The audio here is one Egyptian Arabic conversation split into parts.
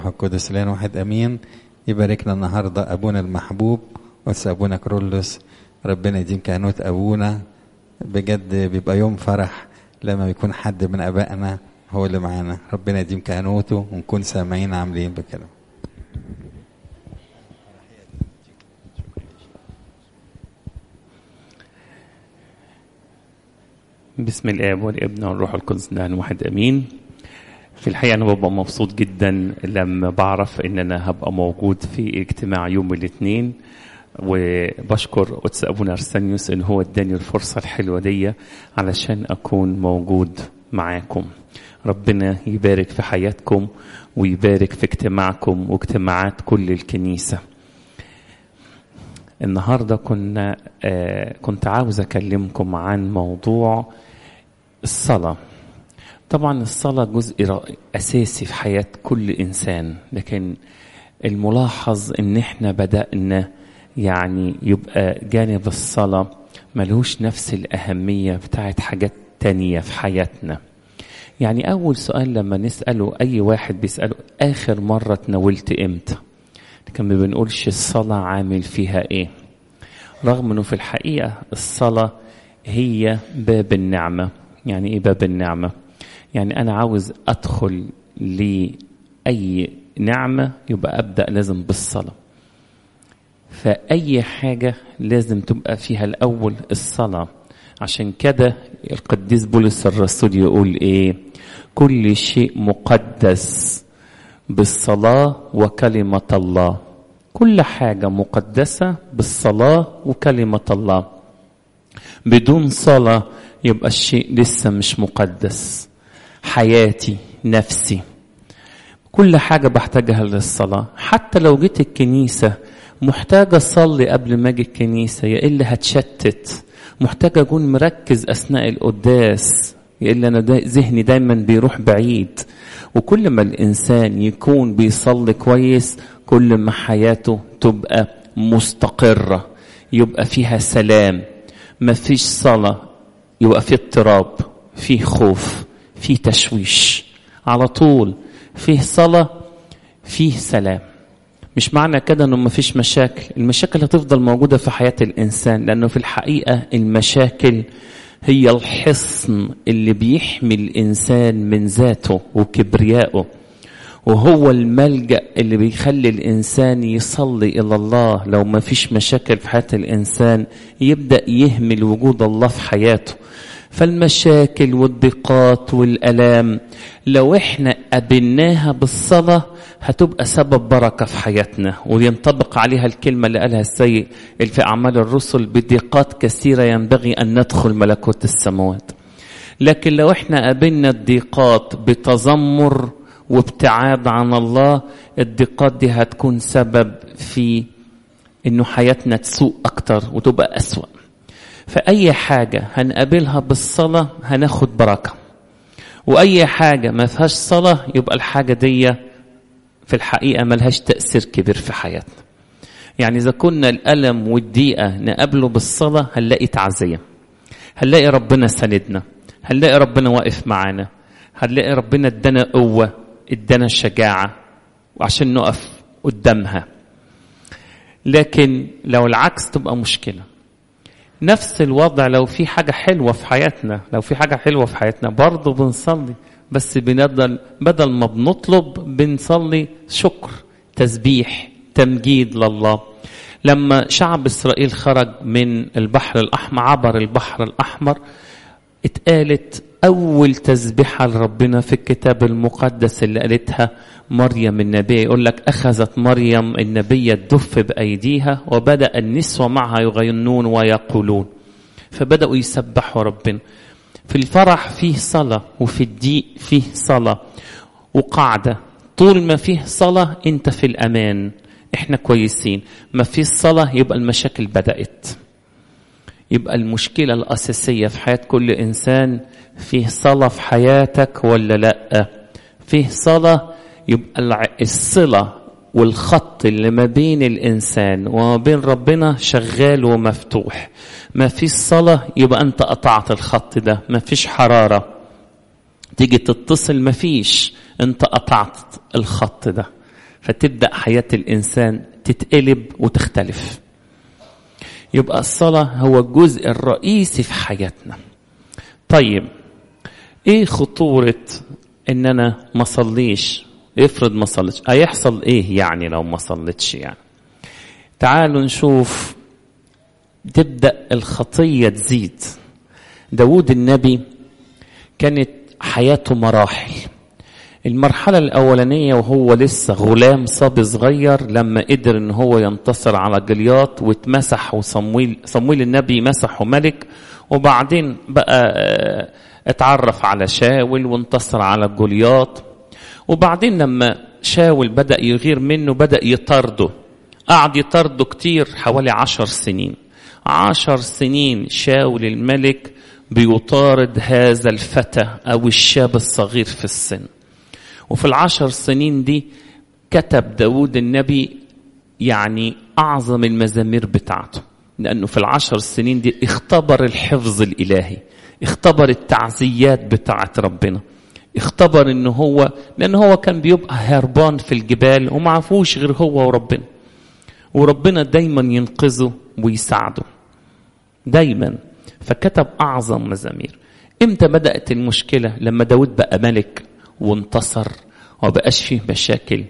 القدس لنا واحد امين يباركنا النهارده ابونا المحبوب وس ابونا كرولوس ربنا يديم كهنوت ابونا بجد بيبقى يوم فرح لما يكون حد من ابائنا هو اللي معانا ربنا يديم كهنوته ونكون سامعين عاملين بكده بسم الاب والابن والروح القدس ده واحد امين في الحقيقه انا ببقى مبسوط جدا لما بعرف ان انا هبقى موجود في اجتماع يوم الاثنين وبشكر قدس ابونا ارسانيوس ان هو اداني الفرصه الحلوه دي علشان اكون موجود معاكم ربنا يبارك في حياتكم ويبارك في اجتماعكم واجتماعات كل الكنيسه النهارده كنا آه كنت عاوز اكلمكم عن موضوع الصلاه طبعا الصلاه جزء اساسي في حياه كل انسان لكن الملاحظ ان احنا بدانا يعني يبقى جانب الصلاه ملوش نفس الاهميه بتاعت حاجات تانية في حياتنا يعني اول سؤال لما نساله اي واحد بيساله اخر مره تناولت امتى لكن ما بنقولش الصلاة عامل فيها ايه رغم انه في الحقيقة الصلاة هي باب النعمة يعني ايه باب النعمة يعني انا عاوز ادخل لأي نعمة يبقى ابدأ لازم بالصلاة فأي حاجة لازم تبقى فيها الأول الصلاة عشان كده القديس بولس الرسول يقول ايه كل شيء مقدس بالصلاة وكلمة الله كل حاجة مقدسة بالصلاة وكلمة الله بدون صلاة يبقى الشيء لسه مش مقدس حياتي نفسي كل حاجة بحتاجها للصلاة حتى لو جيت الكنيسة محتاجة أصلي قبل ما أجي الكنيسة يا إلا هتشتت محتاجة أكون مركز أثناء القداس يا إلا أنا دا ذهني دايما بيروح بعيد وكل ما الإنسان يكون بيصلي كويس كل ما حياته تبقى مستقرة يبقى فيها سلام ما فيش صلاة يبقى في اضطراب فيه خوف فيه تشويش على طول فيه صلاة فيه سلام مش معنى كده انه ما فيش مشاكل المشاكل هتفضل موجودة في حياة الإنسان لأنه في الحقيقة المشاكل هي الحصن اللي بيحمي الإنسان من ذاته وكبريائه وهو الملجأ اللي بيخلي الإنسان يصلي إلى الله لو ما فيش مشاكل في حياة الإنسان يبدأ يهمل وجود الله في حياته فالمشاكل والضيقات والألام لو احنا قابلناها بالصلاة هتبقى سبب بركة في حياتنا وينطبق عليها الكلمة اللي قالها السيد في أعمال الرسل بضيقات كثيرة ينبغي أن ندخل ملكوت السماوات لكن لو احنا قابلنا الضيقات بتذمر وابتعاد عن الله الضيقات دي هتكون سبب في انه حياتنا تسوء اكتر وتبقى اسوأ فأي حاجة هنقابلها بالصلاة هناخد بركة وأي حاجة ما فيهاش صلاة يبقى الحاجة دي في الحقيقة ملهاش تأثير كبير في حياتنا يعني إذا كنا الألم والضيقة نقابله بالصلاة هنلاقي تعزية هنلاقي ربنا سندنا هنلاقي ربنا واقف معانا هنلاقي ربنا ادانا قوة ادانا شجاعة وعشان نقف قدامها لكن لو العكس تبقى مشكله نفس الوضع لو في حاجة حلوة في حياتنا لو في حاجة حلوة في حياتنا برضه بنصلي بس بنضل بدل ما بنطلب بنصلي شكر تسبيح تمجيد لله لما شعب إسرائيل خرج من البحر الأحمر عبر البحر الأحمر اتقالت أول تسبيحة لربنا في الكتاب المقدس اللي قالتها مريم النبية يقول لك أخذت مريم النبية الدف بأيديها وبدأ النسوة معها يغنون ويقولون فبدأوا يسبحوا ربنا في الفرح فيه صلاة وفي الضيق فيه صلاة وقاعدة طول ما فيه صلاة أنت في الأمان إحنا كويسين ما فيه صلاة يبقى المشاكل بدأت يبقى المشكلة الأساسية في حياة كل إنسان فيه صلاة في حياتك ولا لأ فيه صلاة يبقى الصلة والخط اللي ما بين الإنسان وما بين ربنا شغال ومفتوح ما فيش صلاة يبقى أنت قطعت الخط ده ما فيش حرارة تيجي تتصل ما فيش أنت قطعت الخط ده فتبدأ حياة الإنسان تتقلب وتختلف يبقى الصلاة هو الجزء الرئيسي في حياتنا طيب ايه خطورة ان انا ما صليش افرض ما صليتش هيحصل ايه يعني لو ما صليتش يعني تعالوا نشوف تبدأ الخطية تزيد داود النبي كانت حياته مراحل المرحلة الأولانية وهو لسه غلام صبي صغير لما قدر إن هو ينتصر على جلياط واتمسح وصمويل صمويل النبي مسحه ملك وبعدين بقى اتعرف على شاول وانتصر على جولياط وبعدين لما شاول بدأ يغير منه بدأ يطرده قعد يطرده كتير حوالي عشر سنين عشر سنين شاول الملك بيطارد هذا الفتى أو الشاب الصغير في السن وفي العشر سنين دي كتب داود النبي يعني أعظم المزامير بتاعته لأنه في العشر سنين دي اختبر الحفظ الإلهي اختبر التعزيات بتاعت ربنا اختبر ان هو لان هو كان بيبقى هربان في الجبال وما عفوش غير هو وربنا وربنا دايما ينقذه ويساعده دايما فكتب اعظم مزامير امتى بدات المشكله لما داود بقى ملك وانتصر وبقاش فيه مشاكل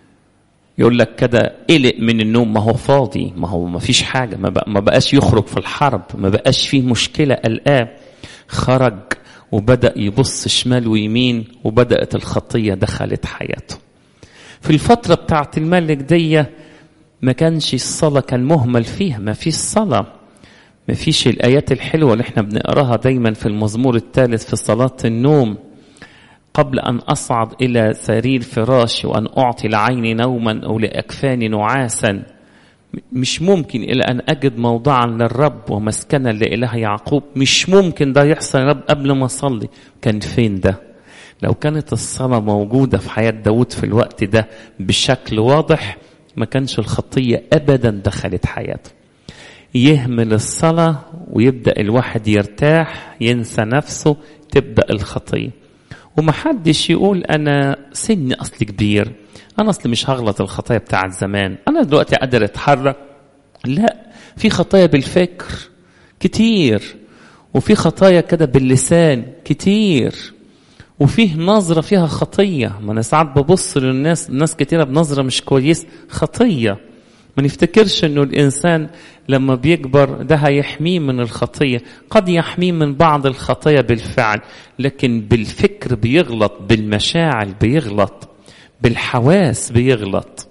يقول لك كده قلق من النوم ما هو فاضي ما هو ما فيش حاجه ما, بقى ما بقاش يخرج في الحرب ما بقاش فيه مشكله قلقاه خرج وبدأ يبص شمال ويمين وبدأت الخطية دخلت حياته في الفترة بتاعت الملك دي ما كانش الصلاة كان مهمل فيها ما فيش صلاة ما فيش الآيات الحلوة اللي احنا بنقراها دايما في المزمور الثالث في صلاة النوم قبل أن أصعد إلى سرير فراشي وأن أعطي لعيني نوما أو لأكفاني نعاسا مش ممكن إلى أن أجد موضعا للرب ومسكنا لإله يعقوب مش ممكن ده يحصل يا رب قبل ما أصلي كان فين ده لو كانت الصلاة موجودة في حياة داود في الوقت ده بشكل واضح ما كانش الخطية أبدا دخلت حياته يهمل الصلاة ويبدأ الواحد يرتاح ينسى نفسه تبدأ الخطية ومحدش يقول أنا سني أصل كبير انا اصلي مش هغلط الخطايا بتاعت زمان انا دلوقتي قادر اتحرك لا في خطايا بالفكر كتير وفي خطايا كده باللسان كتير وفيه نظرة فيها خطية ما أنا ساعات ببص للناس ناس كتيرة بنظرة مش كويس خطية ما نفتكرش انه الانسان لما بيكبر ده هيحميه من الخطيه قد يحميه من بعض الخطايا بالفعل لكن بالفكر بيغلط بالمشاعر بيغلط بالحواس بيغلط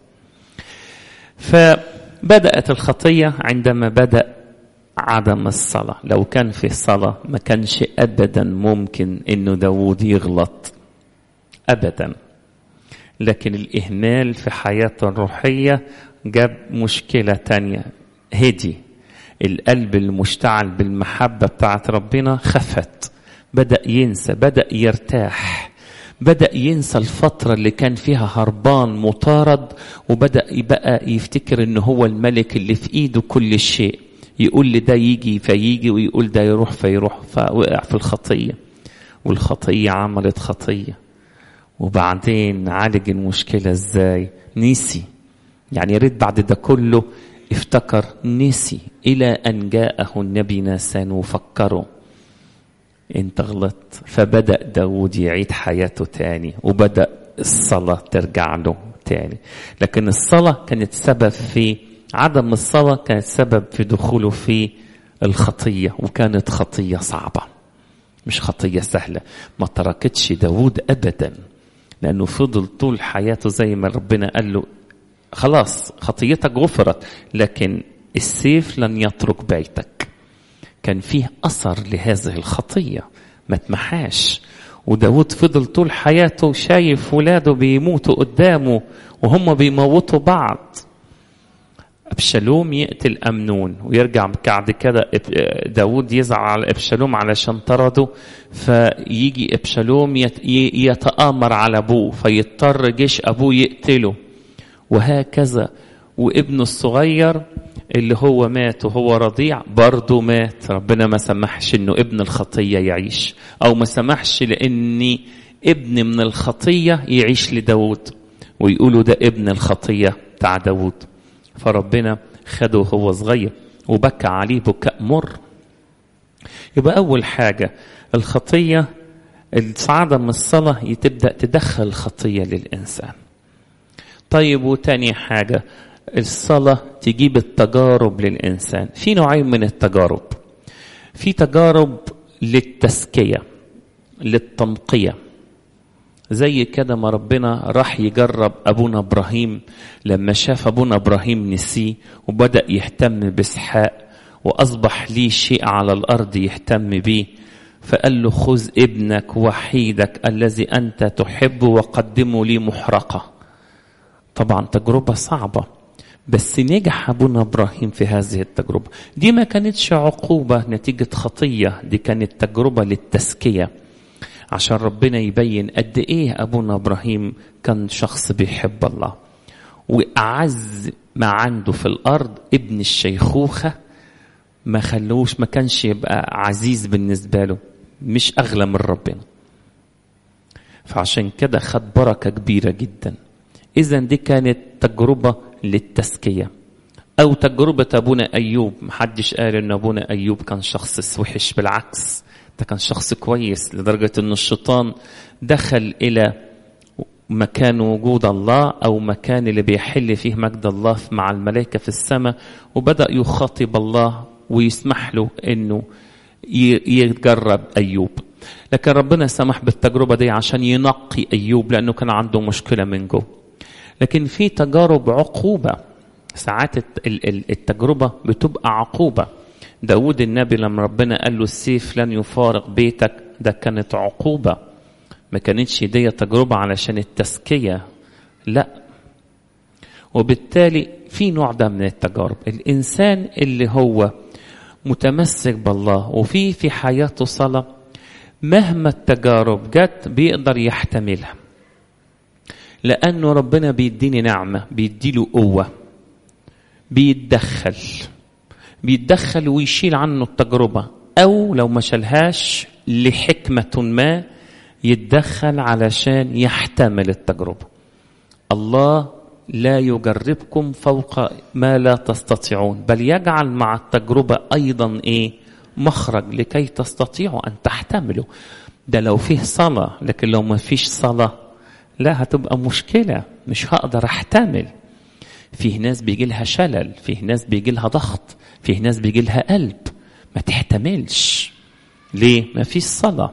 فبدأت الخطية عندما بدأ عدم الصلاة لو كان في صلاة ما كانش أبدا ممكن أنه داود يغلط أبدا لكن الإهمال في حياته الروحية جاب مشكلة تانية هدي القلب المشتعل بالمحبة بتاعت ربنا خفت بدأ ينسى بدأ يرتاح بدأ ينسى الفترة اللي كان فيها هربان مطارد وبدأ يبقى يفتكر ان هو الملك اللي في ايده كل شيء يقول لي ده يجي فيجي ويقول ده يروح فيروح فوقع في الخطية والخطية عملت خطية وبعدين عالج المشكلة ازاي نسي يعني يا ريت بعد ده كله افتكر نسي إلى أن جاءه النبي ناسان وفكره انت غلطت فبدأ داود يعيد حياته تاني وبدأ الصلاة ترجع له تاني لكن الصلاة كانت سبب في عدم الصلاة كانت سبب في دخوله في الخطية وكانت خطية صعبة مش خطية سهلة ما تركتش داود أبدا لأنه فضل طول حياته زي ما ربنا قال له خلاص خطيتك غفرت لكن السيف لن يترك بيتك كان فيه أثر لهذه الخطية ما تمحاش وداود فضل طول حياته شايف ولاده بيموتوا قدامه وهم بيموتوا بعض أبشالوم يقتل أمنون ويرجع بعد كده داود يزعل على أبشالوم علشان طرده فيجي أبشالوم يتآمر على أبوه فيضطر جيش أبوه يقتله وهكذا وابنه الصغير اللي هو مات وهو رضيع برضه مات ربنا ما سمحش انه ابن الخطية يعيش او ما سمحش لاني ابن من الخطية يعيش لداود ويقولوا ده ابن الخطية بتاع داود فربنا خده وهو صغير وبكى عليه بكاء مر يبقى أول حاجة الخطية السعادة من الصلاة تبدأ تدخل الخطية للإنسان طيب وتاني حاجة الصلاة تجيب التجارب للإنسان في نوعين من التجارب في تجارب للتزكية للتنقية زي كده ما ربنا راح يجرب أبونا إبراهيم لما شاف أبونا إبراهيم نسيه وبدأ يهتم بإسحاق وأصبح ليه شيء على الأرض يهتم بيه فقال له خذ ابنك وحيدك الذي أنت تحبه وقدمه لي محرقة طبعا تجربة صعبة بس نجح أبونا إبراهيم في هذه التجربة دي ما كانتش عقوبة نتيجة خطية دي كانت تجربة للتزكية عشان ربنا يبين قد إيه أبونا إبراهيم كان شخص بيحب الله وأعز ما عنده في الأرض ابن الشيخوخة ما خلوش ما كانش يبقى عزيز بالنسبة له مش أغلى من ربنا فعشان كده خد بركة كبيرة جدا إذا دي كانت تجربة للتزكية أو تجربة أبونا أيوب محدش قال إن أبونا أيوب كان شخص وحش بالعكس ده كان شخص كويس لدرجة إن الشيطان دخل إلى مكان وجود الله أو مكان اللي بيحل فيه مجد الله مع الملائكة في السماء وبدأ يخاطب الله ويسمح له إنه يجرب أيوب لكن ربنا سمح بالتجربة دي عشان ينقي أيوب لأنه كان عنده مشكلة من جوه لكن في تجارب عقوبة ساعات التجربة بتبقى عقوبة داود النبي لما ربنا قال له السيف لن يفارق بيتك ده كانت عقوبة ما كانتش دي تجربة علشان التزكية لا وبالتالي في نوع ده من التجارب الإنسان اللي هو متمسك بالله وفي في حياته صلاة مهما التجارب جت بيقدر يحتملها لأنه ربنا بيديني نعمة بيديله قوة بيتدخل بيتدخل ويشيل عنه التجربة أو لو ما شالهاش لحكمة ما يتدخل علشان يحتمل التجربة الله لا يجربكم فوق ما لا تستطيعون بل يجعل مع التجربة أيضا إيه مخرج لكي تستطيعوا أن تحتملوا ده لو فيه صلاة لكن لو ما فيش صلاة لا هتبقى مشكلة مش هقدر أحتمل فيه ناس بيجي لها شلل فيه ناس بيجي لها ضغط فيه ناس بيجي لها قلب ما تحتملش ليه ما فيش صلاة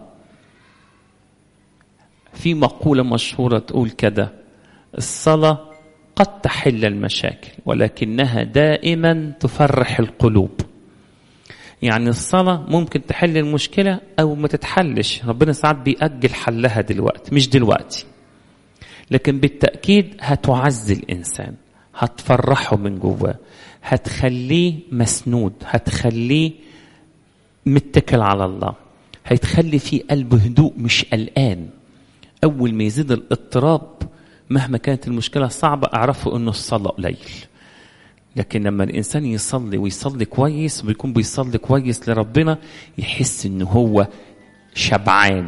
في مقولة مشهورة تقول كده الصلاة قد تحل المشاكل ولكنها دائما تفرح القلوب يعني الصلاة ممكن تحل المشكلة أو ما تتحلش ربنا ساعات بيأجل حلها دلوقتي مش دلوقتي لكن بالتأكيد هتعزي الإنسان هتفرحه من جواه هتخليه مسنود هتخليه متكل على الله هتخلي فيه قلب هدوء مش قلقان أول ما يزيد الاضطراب مهما كانت المشكلة صعبة اعرفوا أنه الصلاة قليل لكن لما الإنسان يصلي ويصلي كويس ويكون بيصلي كويس لربنا يحس أنه هو شبعان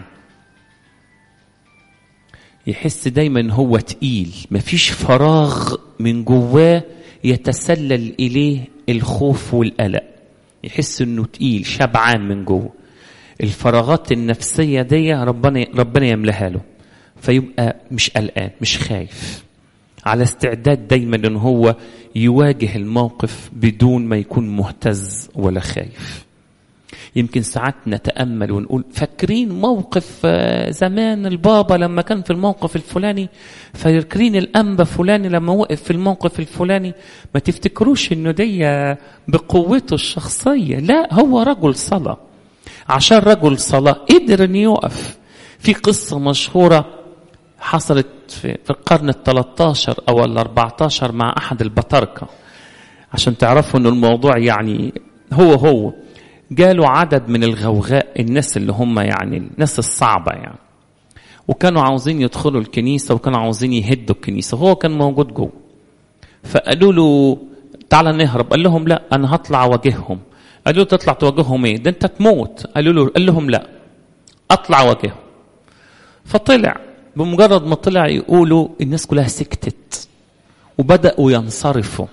يحس دايما هو تقيل مفيش فراغ من جواه يتسلل إليه الخوف والقلق يحس أنه تقيل شبعان من جوه الفراغات النفسية دي ربنا ربنا يملاها له فيبقى مش قلقان مش خايف على استعداد دايما ان هو يواجه الموقف بدون ما يكون مهتز ولا خايف يمكن ساعات نتامل ونقول فاكرين موقف زمان البابا لما كان في الموقف الفلاني فاكرين الانبا فلاني لما وقف في الموقف الفلاني ما تفتكروش انه دي بقوته الشخصيه لا هو رجل صلاه عشان رجل صلاه قدر انه يقف في قصه مشهوره حصلت في القرن ال 13 او ال 14 مع احد البطاركه عشان تعرفوا ان الموضوع يعني هو هو جاله عدد من الغوغاء الناس اللي هم يعني الناس الصعبه يعني وكانوا عاوزين يدخلوا الكنيسه وكانوا عاوزين يهدوا الكنيسه وهو كان موجود جوه فقالوا له تعالى نهرب قال لهم لا انا هطلع اواجههم قالوا له تطلع تواجههم ايه ده انت تموت قالوا له قال لهم لا اطلع اواجههم فطلع بمجرد ما طلع يقولوا الناس كلها سكتت وبدأوا ينصرفوا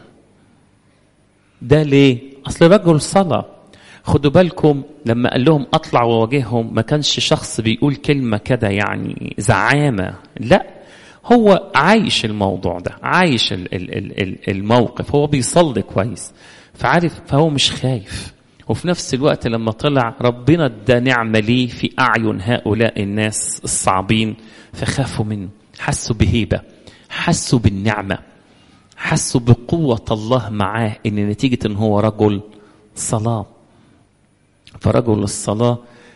ده ليه؟ أصل رجل صلاة خدوا بالكم لما قال لهم أطلع وواجههم ما كانش شخص بيقول كلمة كده يعني زعامة لا هو عايش الموضوع ده عايش ال- ال- ال- ال- الموقف هو بيصلي كويس فعارف فهو مش خايف وفي نفس الوقت لما طلع ربنا ادى نعمة ليه في أعين هؤلاء الناس الصعبين فخافوا منه حسوا بهيبة حسوا بالنعمة حسوا بقوة الله معاه إن نتيجة إن هو رجل صلاة فرجل الصلاة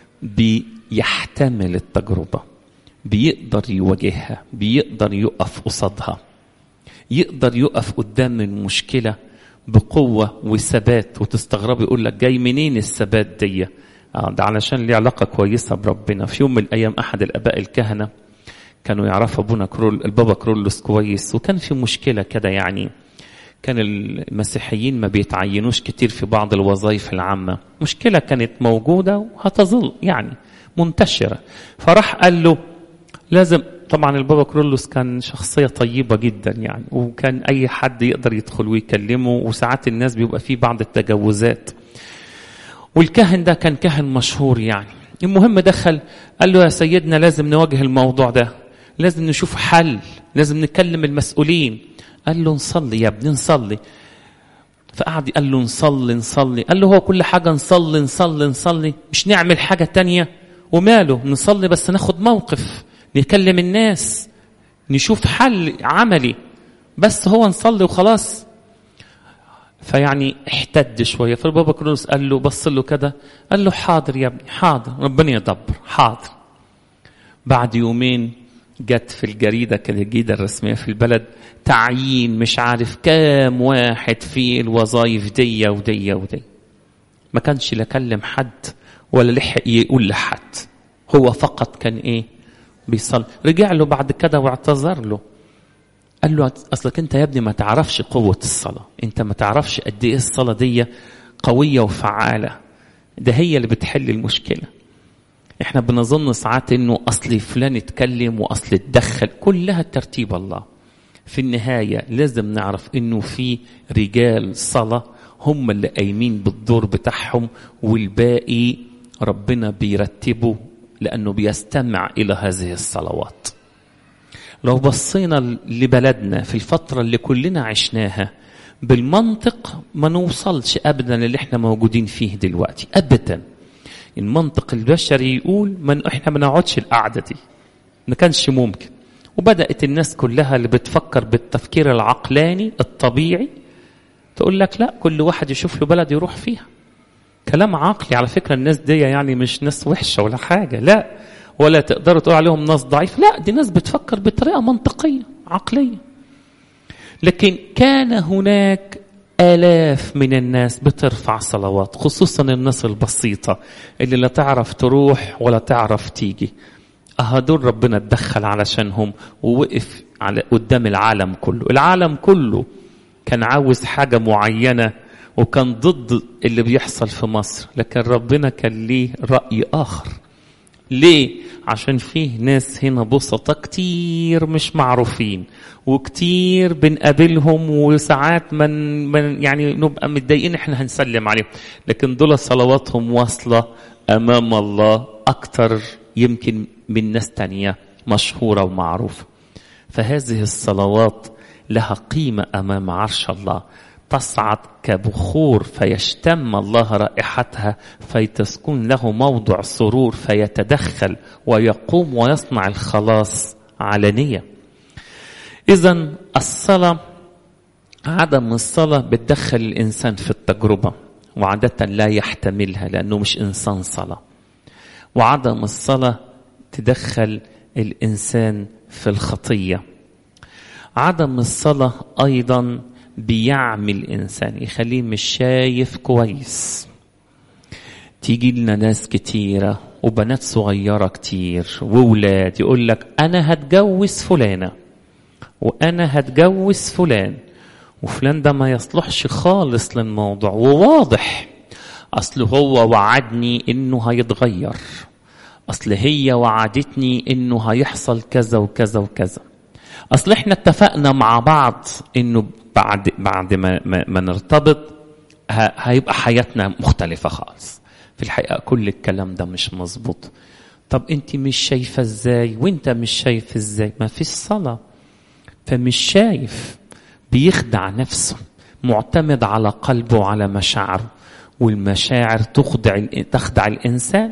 بيحتمل التجربة بيقدر يواجهها بيقدر يقف قصادها يقدر يقف قدام المشكلة بقوة وثبات وتستغرب يقول لك جاي منين الثبات دي آه ده علشان ليه علاقة كويسة بربنا في يوم من الأيام أحد الآباء الكهنة كانوا يعرفوا أبونا كرول البابا كرولوس كويس وكان في مشكلة كده يعني كان المسيحيين ما بيتعينوش كتير في بعض الوظائف العامة مشكلة كانت موجودة وهتظل يعني منتشرة فراح قال له لازم طبعا البابا كرولوس كان شخصية طيبة جدا يعني وكان أي حد يقدر يدخل ويكلمه وساعات الناس بيبقى فيه بعض التجاوزات والكاهن ده كان كاهن مشهور يعني المهم دخل قال له يا سيدنا لازم نواجه الموضوع ده لازم نشوف حل لازم نكلم المسؤولين قال له نصلي يا ابني نصلي فقعد قال له نصلي نصلي قال له هو كل حاجة نصلي نصلي نصلي مش نعمل حاجة تانية وماله نصلي بس ناخد موقف نكلم الناس نشوف حل عملي بس هو نصلي وخلاص فيعني احتد شوية فالبابا كرولوس قال له بص له كده قال له حاضر يا ابني حاضر ربنا يدبر حاضر بعد يومين جت في الجريدة كده الجريدة الرسمية في البلد تعيين مش عارف كام واحد في الوظائف دي ودي ودي ما كانش لا كلم حد ولا لحق يقول لحد هو فقط كان ايه بيصلي رجع له بعد كده واعتذر له قال له اصلك انت يا ابني ما تعرفش قوة الصلاة انت ما تعرفش قد ايه الصلاة دي قوية وفعالة ده هي اللي بتحل المشكلة احنا بنظن ساعات انه اصل فلان اتكلم واصل اتدخل كلها ترتيب الله في النهاية لازم نعرف انه في رجال صلاة هم اللي قايمين بالدور بتاعهم والباقي ربنا بيرتبه لانه بيستمع الى هذه الصلوات لو بصينا لبلدنا في الفترة اللي كلنا عشناها بالمنطق ما نوصلش ابدا اللي احنا موجودين فيه دلوقتي ابدا المنطق البشري يقول من احنا ما نقعدش القعده دي ما كانش ممكن وبدات الناس كلها اللي بتفكر بالتفكير العقلاني الطبيعي تقول لك لا كل واحد يشوف له بلد يروح فيها كلام عقلي على فكره الناس دي يعني مش ناس وحشه ولا حاجه لا ولا تقدروا تقول عليهم ناس ضعيف لا دي ناس بتفكر بطريقه منطقيه عقليه لكن كان هناك آلاف من الناس بترفع صلوات خصوصا الناس البسيطة اللي لا تعرف تروح ولا تعرف تيجي أهدول ربنا اتدخل علشانهم ووقف على قدام العالم كله العالم كله كان عاوز حاجة معينة وكان ضد اللي بيحصل في مصر لكن ربنا كان ليه رأي آخر ليه؟ عشان فيه ناس هنا بسطة كتير مش معروفين وكتير بنقابلهم وساعات من, من يعني نبقى متضايقين احنا هنسلم عليهم لكن دول صلواتهم واصلة أمام الله أكتر يمكن من ناس تانية مشهورة ومعروفة فهذه الصلوات لها قيمة أمام عرش الله تصعد كبخور فيشتم الله رائحتها فيتسكن له موضع سرور فيتدخل ويقوم ويصنع الخلاص علانية إذا الصلاة عدم الصلاة بتدخل الإنسان في التجربة وعادة لا يحتملها لأنه مش إنسان صلاة وعدم الصلاة تدخل الإنسان في الخطية عدم الصلاة أيضا بيعمي الإنسان يخليه مش شايف كويس تيجي لنا ناس كتيرة وبنات صغيرة كتير وولاد يقول لك أنا هتجوز فلانة وأنا هتجوز فلان وفلان ده ما يصلحش خالص للموضوع وواضح أصل هو وعدني إنه هيتغير اصل هي وعدتني انه هيحصل كذا وكذا وكذا اصل احنا اتفقنا مع بعض انه بعد بعد ما ما, ما نرتبط ه- هيبقى حياتنا مختلفه خالص في الحقيقه كل الكلام ده مش مظبوط طب انت مش شايفه ازاي وانت مش شايف ازاي ما فيش صلاه فمش شايف بيخدع نفسه معتمد على قلبه وعلى مشاعره والمشاعر تخدع تخدع الانسان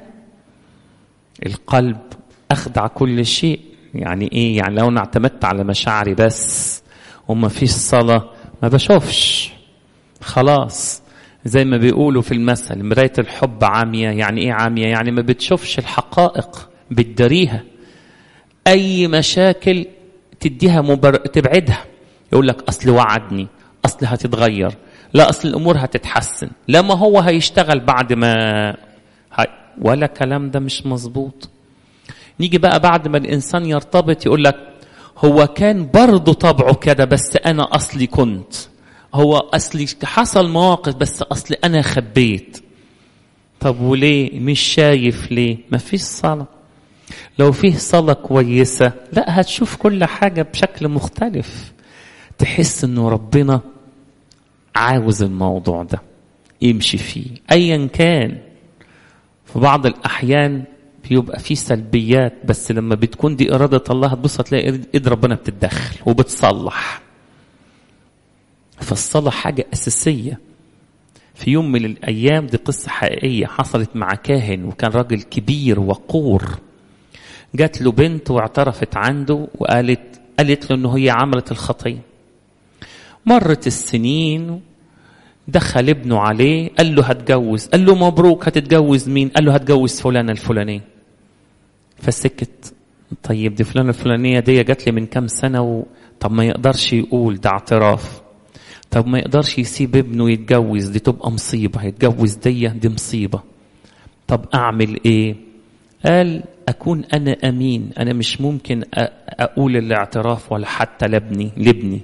القلب اخدع كل شيء يعني ايه يعني لو انا اعتمدت على مشاعري بس وما فيش صلاه ما بشوفش خلاص زي ما بيقولوا في المثل مراية الحب عامية يعني ايه عامية يعني ما بتشوفش الحقائق بتداريها اي مشاكل تديها مبر... تبعدها يقول لك اصل وعدني اصل هتتغير لا اصل الامور هتتحسن لا ما هو هيشتغل بعد ما هي... ولا كلام ده مش مظبوط نيجي بقى بعد ما الانسان يرتبط يقول لك هو كان برضه طبعه كده بس انا اصلي كنت هو اصلي حصل مواقف بس اصلي انا خبيت طب وليه مش شايف ليه ما فيش صلاه لو فيه صلاة كويسة لا هتشوف كل حاجة بشكل مختلف تحس انه ربنا عاوز الموضوع ده يمشي فيه ايا كان في بعض الاحيان بيبقى فيه سلبيات بس لما بتكون دي اراده الله هتبص هتلاقي ايد ربنا بتتدخل وبتصلح فالصلاه حاجه اساسيه في يوم من الايام دي قصه حقيقيه حصلت مع كاهن وكان راجل كبير وقور جات له بنت واعترفت عنده وقالت قالت له انه هي عملت الخطيه مرت السنين دخل ابنه عليه قال له هتجوز قال له مبروك هتتجوز مين قال له هتجوز فلانة الفلانية فسكت طيب دي فلانة الفلانية دي جات لي من كام سنة و... طب ما يقدرش يقول ده اعتراف طب ما يقدرش يسيب ابنه يتجوز دي تبقى مصيبة يتجوز دي دي مصيبة طب أعمل إيه قال أكون أنا أمين أنا مش ممكن أقول الاعتراف ولا حتى لابني لابني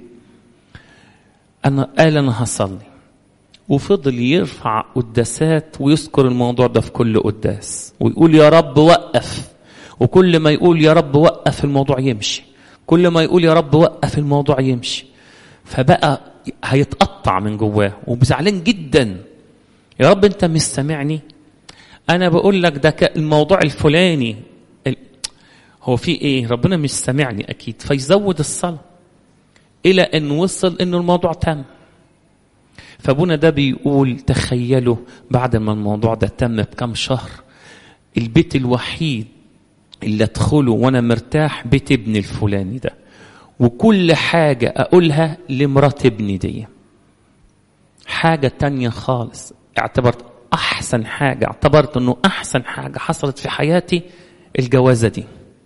أنا قال أنا هصلي وفضل يرفع قداسات ويذكر الموضوع ده في كل قداس ويقول يا رب وقف وكل ما يقول يا رب وقف الموضوع يمشي كل ما يقول يا رب وقف الموضوع يمشي فبقى هيتقطع من جواه وزعلان جدا يا رب انت مش سامعني انا بقول لك ده الموضوع الفلاني هو في ايه ربنا مش سامعني اكيد فيزود الصلاه الى ان وصل انه الموضوع تم فابونا ده بيقول تخيلوا بعد ما الموضوع ده تم بكم شهر البيت الوحيد اللي ادخله وانا مرتاح بيت ابني الفلاني ده وكل حاجة أقولها لمرات ابني دي حاجة تانية خالص اعتبرت أحسن حاجة اعتبرت أنه أحسن حاجة حصلت في حياتي الجوازة دي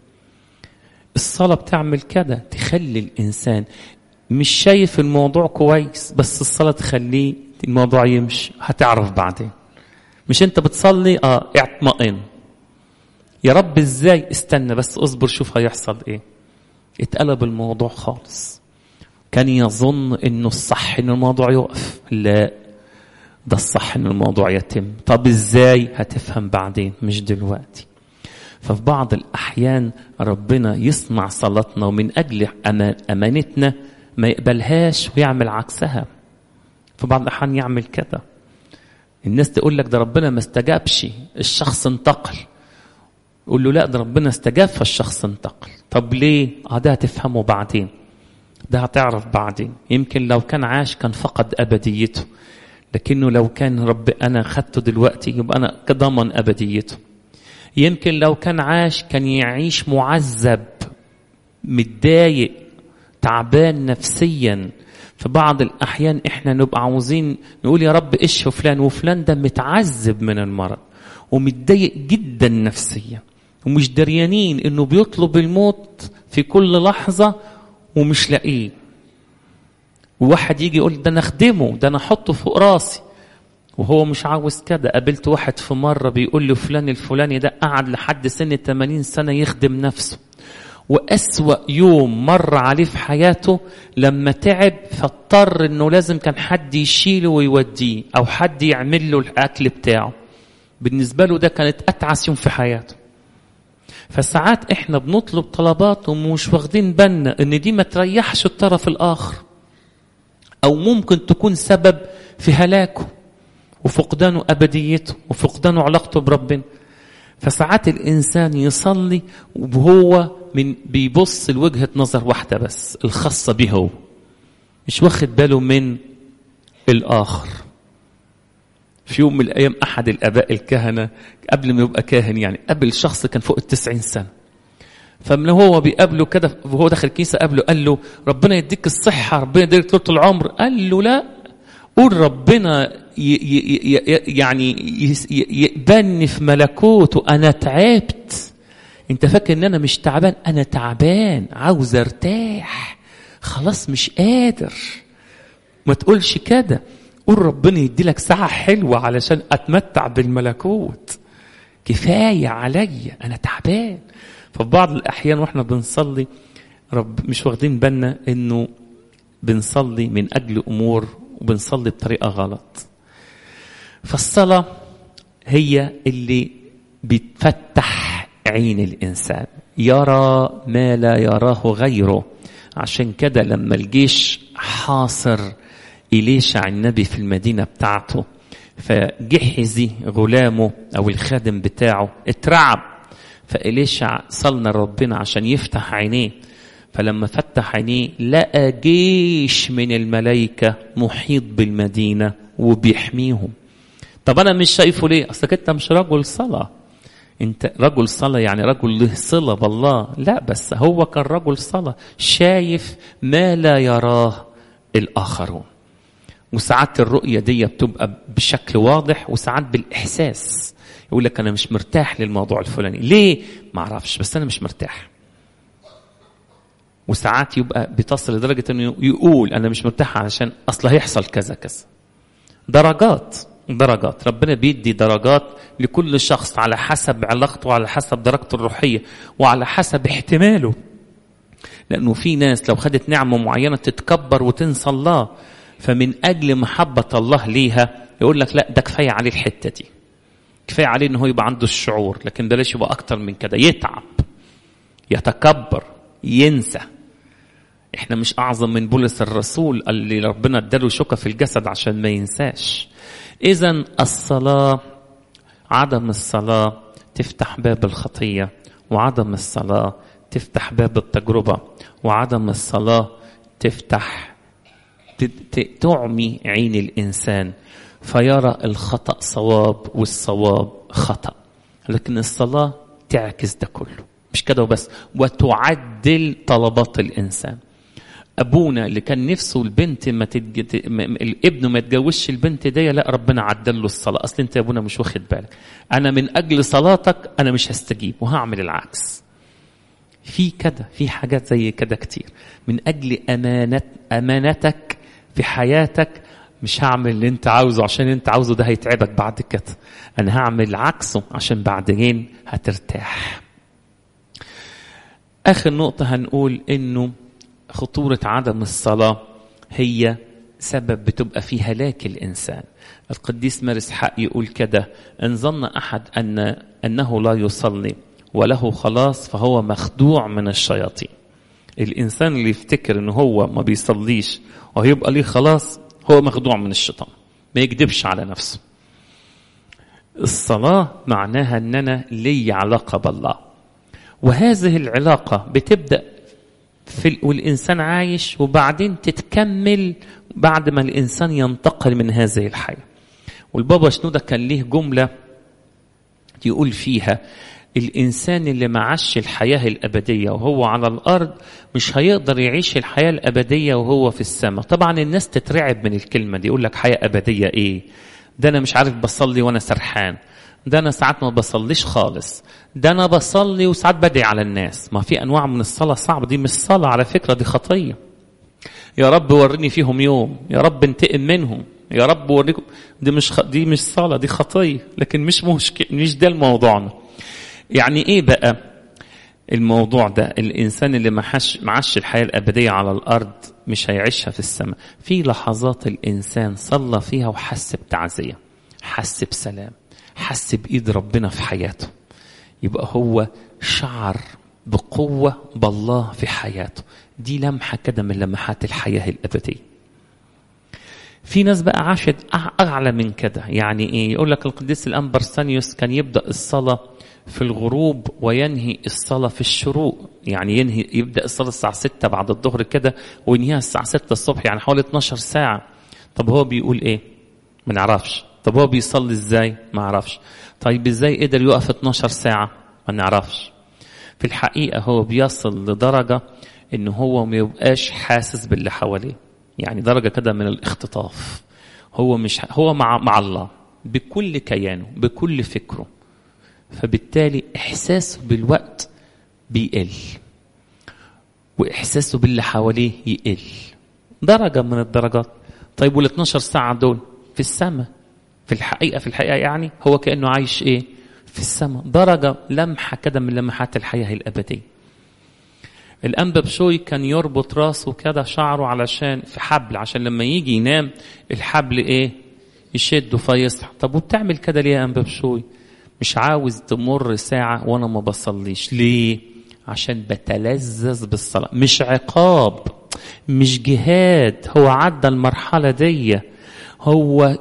الصلاة بتعمل كده تخلي الإنسان مش شايف الموضوع كويس بس الصلاة تخليه الموضوع يمشي هتعرف بعدين مش انت بتصلي اه اطمئن يا رب ازاي استنى بس اصبر شوف هيحصل ايه اتقلب الموضوع خالص كان يظن انه الصح ان الموضوع يقف لا ده الصح ان الموضوع يتم طب ازاي هتفهم بعدين مش دلوقتي ففي بعض الاحيان ربنا يصنع صلاتنا ومن اجل امانتنا ما يقبلهاش ويعمل عكسها في بعض الأحيان يعمل كده الناس تقول لك ده ربنا ما استجابش الشخص انتقل يقول له لا ده ربنا استجاب فالشخص انتقل طب ليه اه ده هتفهمه بعدين ده هتعرف بعدين يمكن لو كان عاش كان فقد أبديته لكنه لو كان رب أنا خدته دلوقتي يبقى أنا ضمن أبديته يمكن لو كان عاش كان يعيش معذب متضايق تعبان نفسيا في بعض الأحيان إحنا نبقى عاوزين نقول يا رب اشفي فلان وفلان ده متعذب من المرض ومتضايق جدا نفسيا ومش دريانين إنه بيطلب الموت في كل لحظة ومش لاقيه وواحد يجي يقول ده أنا أخدمه ده أنا أحطه فوق راسي وهو مش عاوز كده قابلت واحد في مرة بيقول له فلان الفلاني ده قعد لحد سن 80 سنة يخدم نفسه وأسوأ يوم مر عليه في حياته لما تعب فاضطر انه لازم كان حد يشيله ويوديه او حد يعمل له الاكل بتاعه بالنسبة له ده كانت اتعس يوم في حياته فساعات احنا بنطلب طلبات ومش واخدين بالنا ان دي ما تريحش الطرف الاخر او ممكن تكون سبب في هلاكه وفقدانه ابديته وفقدانه علاقته بربنا فساعات الانسان يصلي وهو من بيبص لوجهه نظر واحده بس الخاصه به هو مش واخد باله من الاخر في يوم من الايام احد الاباء الكهنه قبل ما يبقى كاهن يعني قبل شخص كان فوق التسعين سنه فمن هو بيقابله كده وهو داخل الكنيسه قابله قال له ربنا يديك الصحه ربنا يديك طول العمر قال له لا قول ربنا ي ي ي يعني يقبلني في ملكوته انا تعبت انت فاكر ان انا مش تعبان انا تعبان عاوز ارتاح خلاص مش قادر ما تقولش كده قول ربنا يدي لك ساعة حلوة علشان أتمتع بالملكوت كفاية عليا أنا تعبان ففي بعض الأحيان وإحنا بنصلي رب مش واخدين بالنا إنه بنصلي من أجل أمور وبنصلي بطريقة غلط فالصلاة هي اللي بتفتح عين الإنسان يرى ما لا يراه غيره عشان كده لما الجيش حاصر إليشع النبي في المدينة بتاعته فجحزي غلامه أو الخادم بتاعه اترعب فإليشع صلنا ربنا عشان يفتح عينيه فلما فتح عينيه لقى جيش من الملائكة محيط بالمدينة وبيحميهم طب أنا مش شايفه ليه؟ أصلك أنت مش رجل صلاة انت رجل صلاة يعني رجل له صلة بالله لا بس هو كان رجل صلاة شايف ما لا يراه الآخرون وساعات الرؤية دي بتبقى بشكل واضح وساعات بالإحساس يقول لك أنا مش مرتاح للموضوع الفلاني ليه؟ ما أعرفش بس أنا مش مرتاح وساعات يبقى بتصل لدرجة أنه يقول أنا مش مرتاح علشان أصل هيحصل كذا كذا درجات درجات ربنا بيدي درجات لكل شخص على حسب علاقته وعلى حسب درجته الروحية وعلى حسب احتماله لأنه في ناس لو خدت نعمة معينة تتكبر وتنسى الله فمن أجل محبة الله ليها يقول لك لا ده كفاية عليه الحتة دي كفاية عليه إن هو يبقى عنده الشعور لكن بلاش يبقى أكتر من كده يتعب يتكبر ينسى احنا مش أعظم من بولس الرسول اللي ربنا اداله شوكة في الجسد عشان ما ينساش إذا الصلاة عدم الصلاة تفتح باب الخطية وعدم الصلاة تفتح باب التجربة وعدم الصلاة تفتح تعمي عين الإنسان فيرى الخطأ صواب والصواب خطأ لكن الصلاة تعكس ده كله مش كده وبس وتعدل طلبات الإنسان ابونا اللي كان نفسه البنت ما تتج... الابن ما يتجوزش البنت دي لا ربنا عدل له الصلاه اصل انت يا ابونا مش واخد بالك انا من اجل صلاتك انا مش هستجيب وهعمل العكس في كده في حاجات زي كده كتير من اجل امانت امانتك في حياتك مش هعمل اللي انت عاوزه عشان انت عاوزه ده هيتعبك بعد كده انا هعمل عكسه عشان بعدين هترتاح اخر نقطه هنقول انه خطورة عدم الصلاة هي سبب بتبقى في هلاك الإنسان القديس مارس حق يقول كده إن ظن أحد أن أنه لا يصلي وله خلاص فهو مخدوع من الشياطين الإنسان اللي يفتكر أنه هو ما بيصليش وهيبقى ليه خلاص هو مخدوع من الشيطان ما يكذبش على نفسه الصلاة معناها أن أنا لي علاقة بالله وهذه العلاقة بتبدأ في والإنسان عايش وبعدين تتكمل بعد ما الإنسان ينتقل من هذه الحياة والبابا شنودة كان ليه جملة يقول فيها الإنسان اللي ما عاش الحياة الأبدية وهو على الأرض مش هيقدر يعيش الحياة الأبدية وهو في السماء طبعا الناس تترعب من الكلمة دي يقول لك حياة أبدية إيه ده أنا مش عارف بصلي وأنا سرحان ده انا ساعات ما بصليش خالص ده انا بصلي وساعات بدعي على الناس ما في انواع من الصلاه صعبه دي مش صلاه على فكره دي خطيه يا رب وريني فيهم يوم يا رب انتقم منهم يا رب وريكم دي مش خ... دي مش صلاه دي خطيه لكن مش مشكله مش ده الموضوعنا يعني ايه بقى الموضوع ده الانسان اللي ما حش معاش الحياه الابديه على الارض مش هيعيشها في السماء في لحظات الانسان صلى فيها وحس بتعزيه حس بسلام حس بإيد ربنا في حياته يبقى هو شعر بقوة بالله في حياته دي لمحة كده من لمحات الحياة الأبدية في ناس بقى عاشت أعلى من كده يعني إيه يقول لك القديس الأنبرسانيوس كان يبدأ الصلاة في الغروب وينهي الصلاة في الشروق يعني ينهي يبدأ الصلاة الساعة 6 بعد الظهر كده وينهيها الساعة 6 الصبح يعني حوالي 12 ساعة طب هو بيقول إيه ما نعرفش طب هو بيصلي إزاي ما نعرفش طيب إزاي قدر يقف 12 ساعة ما نعرفش في الحقيقة هو بيصل لدرجة إن هو ما يبقاش حاسس باللي حواليه يعني درجة كده من الاختطاف هو مش هو مع مع الله بكل كيانه بكل فكره فبالتالي إحساسه بالوقت بيقل وإحساسه باللي حواليه يقل درجة من الدرجات طيب وال 12 ساعة دول في السماء في الحقيقة في الحقيقة يعني هو كأنه عايش إيه في السماء درجة لمحة كده من لمحات الحياة الأبدية الأنبا بشوي كان يربط راسه كده شعره علشان في حبل عشان لما يجي ينام الحبل إيه يشده فيصحى طب وبتعمل كده ليه يا أنبا بشوي مش عاوز تمر ساعة وأنا ما بصليش ليه عشان بتلذذ بالصلاة مش عقاب مش جهاد هو عدى المرحلة دي هو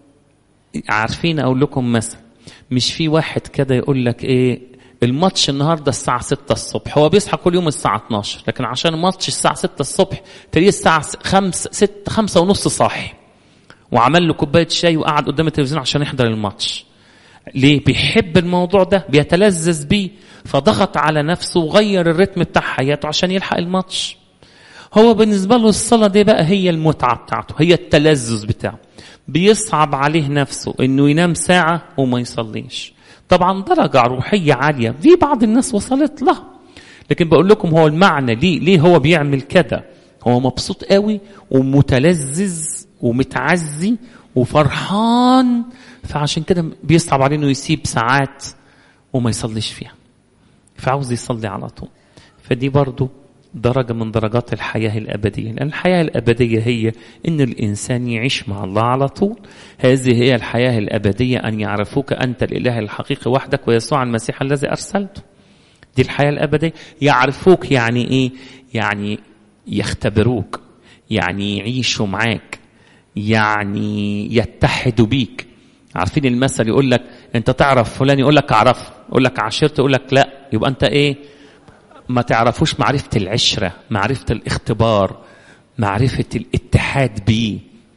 عارفين أقول لكم مثلا مش في واحد كده يقول لك ايه الماتش النهارده الساعة 6 الصبح هو بيصحى كل يوم الساعة 12 لكن عشان الماتش الساعة 6 الصبح تلاقيه الساعة 5 6 5 ونص صاحي وعمل له كوباية شاي وقعد قدام التلفزيون عشان يحضر الماتش ليه بيحب الموضوع ده بيتلذذ بيه فضغط على نفسه وغير الريتم بتاع حياته عشان يلحق الماتش هو بالنسبة له الصلاة دي بقى هي المتعة بتاعته هي التلذذ بتاعه بيصعب عليه نفسه انه ينام ساعة وما يصليش طبعا درجة روحية عالية في بعض الناس وصلت لها لكن بقول لكم هو المعنى ليه ليه هو بيعمل كده هو مبسوط قوي ومتلذذ ومتعزي وفرحان فعشان كده بيصعب عليه انه يسيب ساعات وما يصليش فيها فعاوز يصلي على طول فدي برضو درجة من درجات الحياة الأبدية لأن الحياة الأبدية هي أن الإنسان يعيش مع الله على طول هذه هي الحياة الأبدية أن يعرفوك أنت الإله الحقيقي وحدك ويسوع المسيح الذي أرسلته دي الحياة الأبدية يعرفوك يعني إيه يعني يختبروك يعني يعيشوا معاك يعني يتحدوا بيك عارفين المثل يقول لك انت تعرف فلان يقول لك اعرفه يقول لك عشرته يقول لك لا يبقى انت ايه ما تعرفوش معرفة العشرة معرفة الاختبار معرفة الاتحاد بيه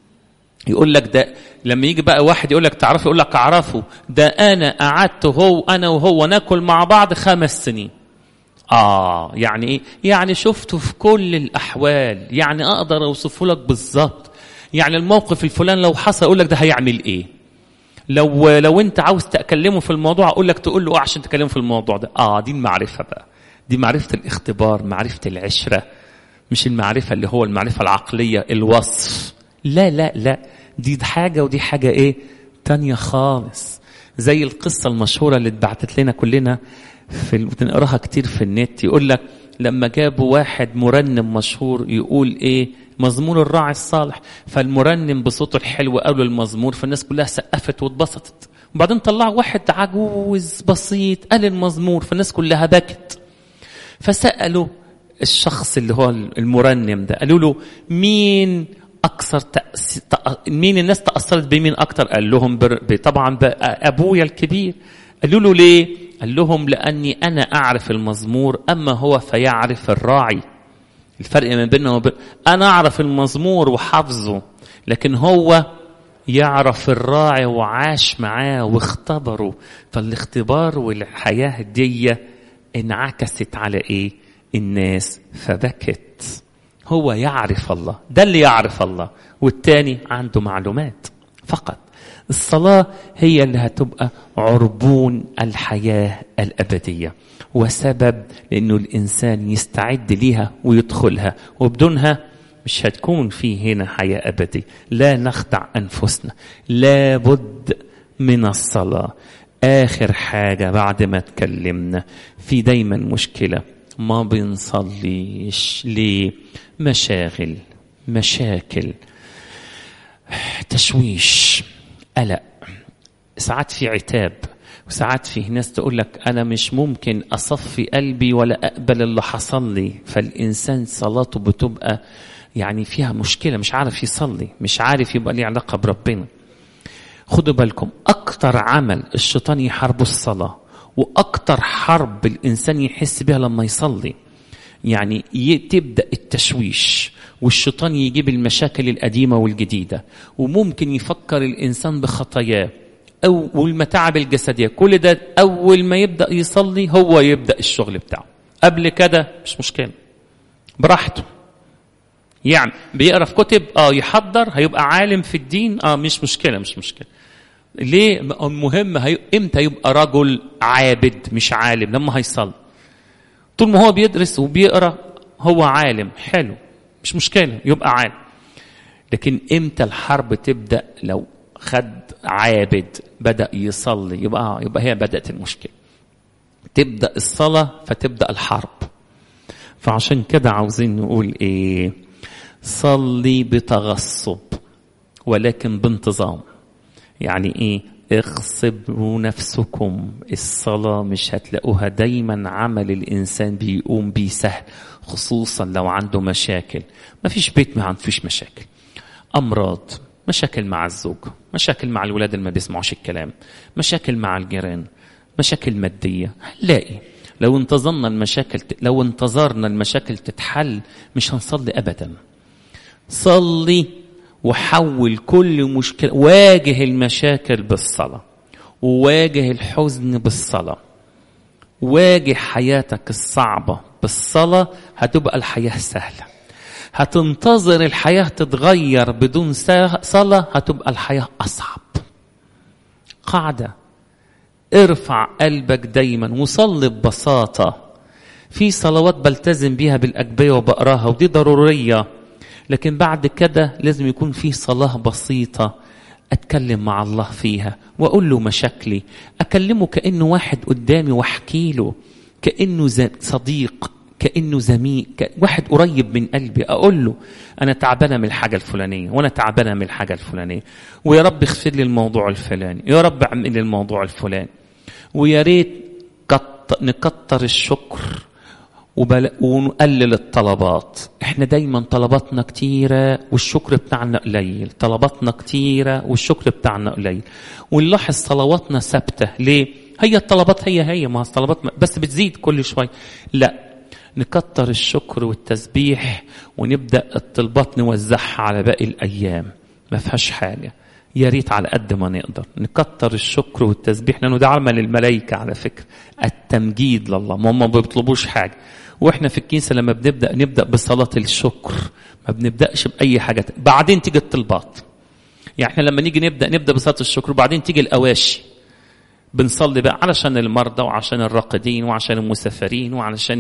يقول لك ده لما يجي بقى واحد يقول لك تعرفه يقول لك اعرفه ده انا قعدت هو انا وهو ناكل مع بعض خمس سنين اه يعني ايه يعني شفته في كل الاحوال يعني اقدر اوصفه لك بالظبط يعني الموقف الفلاني لو حصل اقول لك ده هيعمل ايه لو لو انت عاوز تكلمه في الموضوع اقول لك تقول له اه عشان تكلمه في الموضوع ده اه دي المعرفه بقى دي معرفة الاختبار معرفة العشرة مش المعرفة اللي هو المعرفة العقلية الوصف لا لا لا دي حاجة ودي حاجة ايه تانية خالص زي القصة المشهورة اللي اتبعتت لنا كلنا في بنقراها كتير في النت يقول لك لما جابوا واحد مرنم مشهور يقول ايه مزمور الراعي الصالح فالمرنم بصوته الحلو قالوا المزمور فالناس كلها سقفت واتبسطت وبعدين طلعوا واحد عجوز بسيط قال المزمور فالناس كلها بكت فسألوا الشخص اللي هو المرنم ده قالوا له مين أكثر تأس... تأ... مين الناس تأثرت بمين أكثر قال لهم بر... طبعا أبويا الكبير قالوا له ليه قال لهم لأني أنا أعرف المزمور أما هو فيعرف الراعي الفرق ما بيننا وبين أنا أعرف المزمور وحافظه لكن هو يعرف الراعي وعاش معاه واختبره فالاختبار والحياة دي انعكست على ايه الناس فبكت هو يعرف الله ده اللي يعرف الله والتاني عنده معلومات فقط الصلاة هي اللي هتبقى عربون الحياة الأبدية وسبب لأنه الإنسان يستعد ليها ويدخلها وبدونها مش هتكون في هنا حياة أبدية لا نخدع أنفسنا لابد من الصلاة آخر حاجة بعد ما اتكلمنا في دايما مشكلة ما بنصليش ليه مشاغل مشاكل تشويش قلق ساعات في عتاب وساعات فيه ناس تقول لك أنا مش ممكن أصفي قلبي ولا أقبل اللي حصل لي فالإنسان صلاته بتبقى يعني فيها مشكلة مش عارف يصلي مش عارف يبقى ليه علاقة بربنا خدوا بالكم أكتر عمل الشيطان يحاربه الصلاة وأكتر حرب الإنسان يحس بها لما يصلي يعني تبدأ التشويش والشيطان يجيب المشاكل القديمة والجديدة وممكن يفكر الإنسان بخطاياه أو والمتاعب الجسدية كل ده أول ما يبدأ يصلي هو يبدأ الشغل بتاعه قبل كده مش مشكلة براحته يعني بيقرا في كتب اه يحضر هيبقى عالم في الدين اه مش مشكله مش مشكله ليه المهم هي... امتى يبقى رجل عابد مش عالم لما هيصلي طول ما هو بيدرس وبيقرا هو عالم حلو مش مشكله يبقى عالم لكن امتى الحرب تبدا لو خد عابد بدا يصلي يبقى يبقى هي بدات المشكله تبدا الصلاه فتبدا الحرب فعشان كده عاوزين نقول ايه صلي بتغصب ولكن بانتظام يعني ايه اغصبوا نفسكم الصلاة مش هتلاقوها دايما عمل الإنسان بيقوم بيه سهل خصوصا لو عنده مشاكل ما فيش بيت ما فيش مشاكل أمراض مشاكل مع الزوج مشاكل مع الولاد اللي ما بيسمعوش الكلام مشاكل مع الجيران مشاكل مادية هنلاقي لو انتظرنا المشاكل لو انتظرنا المشاكل تتحل مش هنصلي أبدا صلي وحول كل مشكلة واجه المشاكل بالصلاة وواجه الحزن بالصلاة واجه حياتك الصعبة بالصلاة هتبقى الحياة سهلة هتنتظر الحياة تتغير بدون صلاة هتبقى الحياة أصعب قاعدة ارفع قلبك دايما وصلي ببساطة في صلوات بلتزم بيها بالأجبية وبقراها ودي ضرورية لكن بعد كده لازم يكون في صلاة بسيطة أتكلم مع الله فيها وأقول له مشاكلي أكلمه كأنه واحد قدامي وأحكي له كأنه صديق كأنه زميل واحد قريب من قلبي أقول له أنا تعبانة من الحاجة الفلانية وأنا تعبانة من الحاجة الفلانية ويا رب اغفر لي الموضوع الفلاني يا رب اعمل لي الموضوع الفلاني ويا ريت نكتر الشكر وبل... ونقلل الطلبات احنا دايما طلباتنا كتيرة والشكر بتاعنا قليل طلباتنا كتيرة والشكر بتاعنا قليل ونلاحظ صلواتنا ثابتة ليه هي الطلبات هي هي ما الطلبات بس بتزيد كل شوي لا نكتر الشكر والتسبيح ونبدأ الطلبات نوزعها على باقي الأيام ما فيهاش حاجة يا ريت على قد ما نقدر نكتر الشكر والتسبيح لانه ده عمل الملائكه على فكره التمجيد لله ما هم ما بيطلبوش حاجه واحنا في الكنيسه لما بنبدا نبدا بصلاه الشكر ما بنبداش باي حاجه بعدين تيجي الطلبات يعني احنا لما نيجي نبدا نبدا بصلاه الشكر وبعدين تيجي الاواشي بنصلي بقى علشان المرضى وعشان الراقدين وعشان المسافرين وعلشان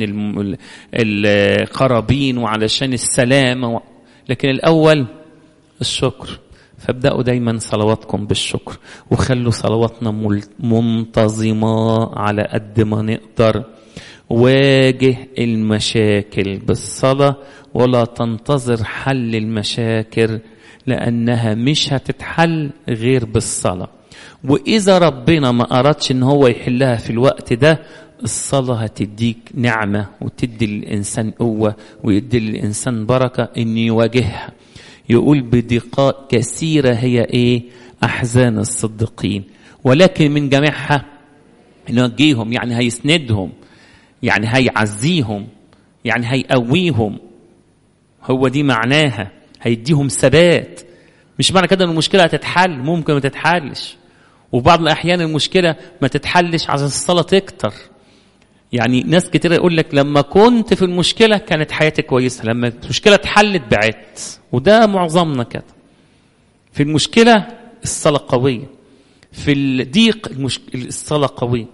القرابين وعلشان السلامه و... لكن الاول الشكر فابدأوا دايما صلواتكم بالشكر وخلوا صلواتنا منتظمة على قد ما نقدر واجه المشاكل بالصلاة ولا تنتظر حل المشاكل لأنها مش هتتحل غير بالصلاة وإذا ربنا ما أردش إن هو يحلها في الوقت ده الصلاة هتديك نعمة وتدي للإنسان قوة ويدي للإنسان بركة إن يواجهها يقول بدقاء كثيرة هي إيه أحزان الصديقين ولكن من جميعها نوجيهم يعني هيسندهم يعني هيعزيهم يعني هيقويهم هو دي معناها هيديهم ثبات مش معنى كده ان المشكله هتتحل ممكن ما تتحلش وبعض الاحيان المشكله ما تتحلش عشان الصلاه تكتر يعني ناس كتير يقول لك لما كنت في المشكله كانت حياتي كويسه لما المشكله اتحلت بعدت وده معظمنا كده في المشكله الصلاه قويه في الضيق المشك... الصلاه قويه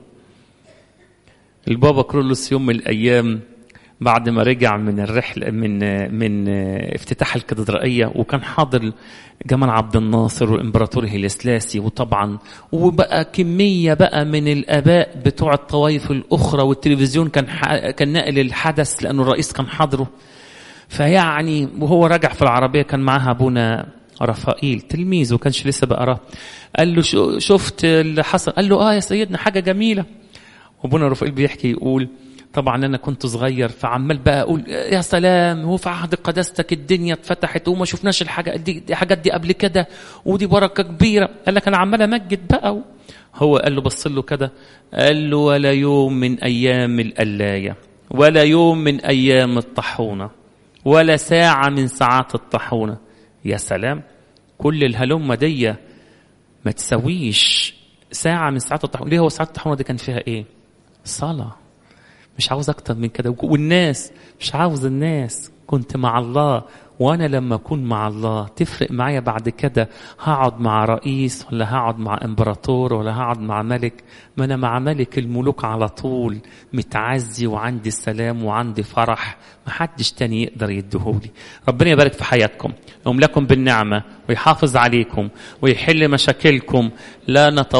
البابا كرولوس يوم من الايام بعد ما رجع من الرحله من من افتتاح الكاتدرائيه وكان حاضر جمال عبد الناصر والامبراطور هيلسلاسي وطبعا وبقى كميه بقى من الاباء بتوع الطوائف الاخرى والتلفزيون كان كان ناقل الحدث لانه الرئيس كان حاضره فيعني وهو راجع في العربيه كان معاها ابونا رفائيل تلميذه كانش لسه بقراه قال له شو شفت اللي حصل قال له اه يا سيدنا حاجه جميله وابونا رفائيل بيحكي يقول طبعا انا كنت صغير فعمال بقى اقول يا سلام هو في عهد قداستك الدنيا اتفتحت وما شفناش الحاجه دي, دي حاجات دي قبل كده ودي بركه كبيره قال لك انا عمال امجد بقى هو قال له بص له كده قال له ولا يوم من ايام القلايه ولا يوم من ايام الطاحونه ولا ساعه من ساعات الطاحونه يا سلام كل الهلمه دي ما تسويش ساعه من ساعات الطاحونه ليه هو ساعات الطاحونه دي كان فيها ايه صلاه مش عاوز اكتر من كده والناس مش عاوز الناس كنت مع الله وانا لما اكون مع الله تفرق معايا بعد كده هقعد مع رئيس ولا هقعد مع امبراطور ولا هقعد مع ملك ما انا مع ملك الملوك على طول متعزي وعندي السلام وعندي فرح ما حدش تاني يقدر يديهولي ربنا يبارك في حياتكم يملكم بالنعمه ويحافظ عليكم ويحل مشاكلكم لا نتوقع